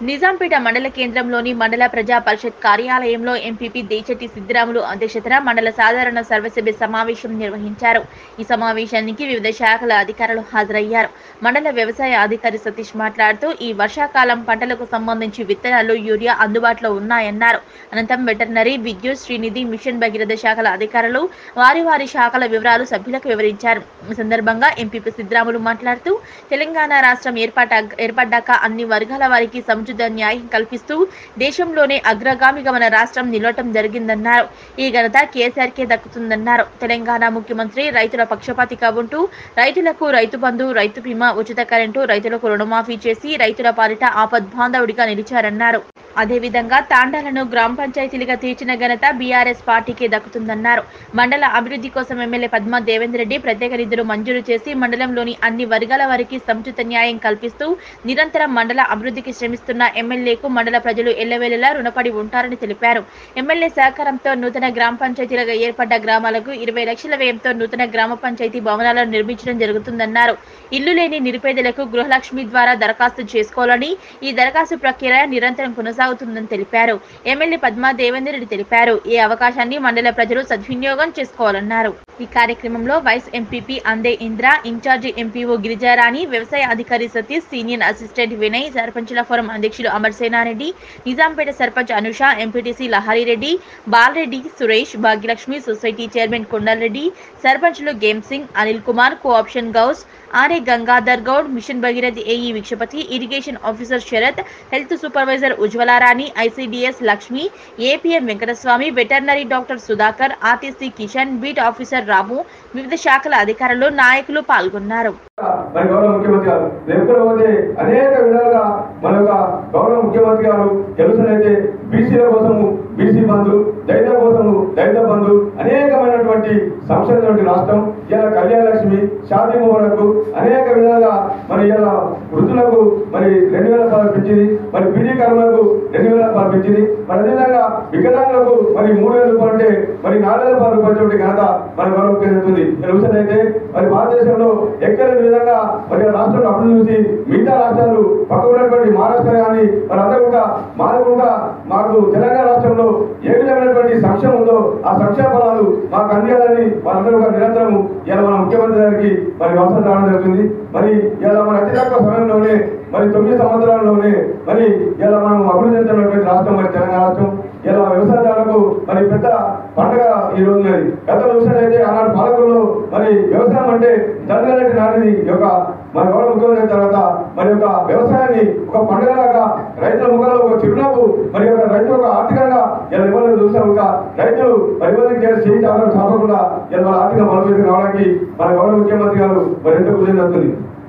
నిజాంపేట మండల కేంద్రంలోని మండల ప్రజా పరిషత్ కార్యాలయంలో ఎంపీపీ దేశెట్టి సిద్దిరాములు అధ్యక్షతన మండల సాధారణ సర్వసభ్య సమావేశం నిర్వహించారు ఈ సమావేశానికి వివిధ శాఖల అధికారులు హాజరయ్యారు మండల వ్యవసాయ అధికారి సతీష్ మాట్లాడుతూ ఈ వర్షాకాలం పంటలకు సంబంధించి విత్తనాలు యూరియా అందుబాటులో ఉన్నాయన్నారు అనంతరం వెటర్నరీ విద్యుత్ శ్రీనిధి మిషన్ భగీరథ శాఖల అధికారులు వారి వారి శాఖల వివరాలు సభ్యులకు వివరించారు ఈ సందర్భంగా ఎంపీపీ సిద్దిరాములు మాట్లాడుతూ తెలంగాణ రాష్ట్రం ఏర్పాట ఏర్పడ్డాక అన్ని వర్గాల వారికి సముచిత న్యాయం కల్పిస్తూ దేశంలోనే అగ్రగామిగా మన రాష్ట్రం నిలవటం జరిగిందన్నారు ఈ ఘనత కేసీఆర్ కే దక్కుతుందన్నారు తెలంగాణ ముఖ్యమంత్రి రైతుల పక్షపాతిగా ఉంటూ రైతులకు రైతు బంధు రైతు బీమా ఉచిత కరెంటు రైతులకు రుణమాఫీ చేసి రైతుల పాలిట ఆపద్బాంధవుడిగా నిలిచారన్నారు అదేవిధంగా తాండాలను గ్రామ పంచాయతీలుగా తీర్చిన ఘనత బీఆర్ఎస్ పార్టీకే దక్కుతుందన్నారు మండల అభివృద్ధి కోసం ఎమ్మెల్యే పద్మా దేవేందర్ రెడ్డి ప్రత్యేక నిధులు మంజూరు చేసి మండలంలోని అన్ని వర్గాల వారికి సముచిత న్యాయం కల్పిస్తూ నిరంతరం మండల అభివృద్ధికి శ్రమిస్తున్న ఎమ్మెల్యేకు మండల ప్రజలు ఎల్లవేళలా రుణపడి ఉంటారని తెలిపారు ఎమ్మెల్యే సహకారంతో నూతన గ్రామ పంచాయతీలుగా ఏర్పడ్డ గ్రామాలకు ఇరవై లక్షల వ్యయంతో నూతన గ్రామ పంచాయతీ భవనాలను నిర్మించడం జరుగుతుందన్నారు ఇల్లు లేని నిరుపేదలకు గృహలక్ష్మి ద్వారా దరఖాస్తు చేసుకోవాలని ఈ దరఖాస్తు ప్రక్రియ నిరంతరం కొనసాగుతుందని తెలిపారు ఎమ్మెల్యే పద్మా దేవేందర్ రెడ్డి తెలిపారు ఈ అవకాశాన్ని మండల ప్రజలు సద్వినియోగం చేసుకోవాలన్నారు ఈ కార్యక్రమంలో వైస్ ఎంపీపీ అందే ఇంద్ర ఇన్ఛార్జి ఎంపీఓ గిరిజారాణి వ్యవసాయ అధికారి సతీష్ సీనియర్ అసిస్టెంట్ వినయ్ సర్పంచుల ఫోరం అధ్యక్షులు Amar Senareddy Nizampet sarpanch Anusha MPTC Laharireddy Balareddy Suresh Bhagyalakshmi society chairman Kondalareddy సర్పంచులు గేమ్ Singh Anil Kumar co-option Ghouse RA Gangadhar Goud mission Bhagirathi AE Vikshapati irrigation officer Sharath health supervisor Ujwalarani ICDS Lakshmi APM Venkataswamy veterinary doctor Sudhakar RTC Kishan beat officer Ramu వివిధ శాఖల అధికారులు నాయకులు పాల్గొన్నారు మరి గౌరవ ముఖ్యమంత్రి గారు ఎక్కడ పోతే అనేక విధాలుగా మన యొక్క గౌరవ ముఖ్యమంత్రి గారు తెలుసునైతే బీసీల కోసము బీసీ బంధు దళిత కోసము దళిత బంధు అనేకమైనటువంటి సంక్షేమ రాష్ట్రం ఇలా కళ్యాణ లక్ష్మి షాదీ మోహనకు అనేక విధాలుగా మరి ఇలా వృద్ధులకు మరి రెండు వేల రూపాయలు పెంచింది మరి పీడీ కర్మలకు రెండు వేల రూపాయలు పెంచింది మరి అదేవిధంగా వికలాంగులకు మరి మూడు వేల రూపాయలు అంటే మరి నాలుగు వేల రూపాయలు రూపాయలు ఘనత మన గౌరవ ముఖ్యమంత్రి తెలుస్తుంది అయితే మరి భారతదేశంలో ఎక్కడ విధంగా మరి రాష్ట్రంలో అభివృద్ధి చూసి మిగతా రాష్ట్రాలు పక్క ఉన్నటువంటి మహారాష్ట్ర కానీ మరి అందరూ కూడా మాది కూడా మాకు తెలంగాణ రాష్ట్రంలో ఏ విధమైనటువంటి సంక్షేమం ఉందో ఆ సంక్షేమ ఫలాలు మాకు అందియాలని వాళ్ళందరూ కూడా నిరంతరం ఇలా మన ముఖ్యమంత్రి గారికి మరి అవసరం రావడం జరుగుతుంది మరి ఇలా మన అతి తక్కువ సమయంలోనే మరి తొమ్మిది సంవత్సరాల్లోనే మరి ఇలా మనం అభివృద్ధి చెందినటువంటి రాష్ట్రం మరి తెలంగాణ రాష్ట్రం ఇలా వ్యవసాయదారులకు మరి పెద్ద పండుగ ఈ రోజు ఉన్నది గతంలో చూసినట్లయితే ఆనాడు పాలకుల్లో మరి వ్యవసాయం అంటే దండగలటి నాటిది ఈ యొక్క మన గౌరవ ముఖ్యమంత్రి తర్వాత మరి యొక్క వ్యవసాయాన్ని ఒక పండుగలాగా రైతుల ముఖంలో ఒక చిరునవ్వు మరి ఒక రైతు ఒక ఆర్థికంగా ఇలా ఇవ్వాలని చూస్తాం ఇంకా రైతులు మరి ఇవ్వడానికి చేసి చాలా తప్పకుండా ఇలా వాళ్ళ ఆర్థిక బలోపేతం కావడానికి మన గౌరవ ముఖ్యమంత్రి గారు మరి ఎంత కృషి జరుగుతుంది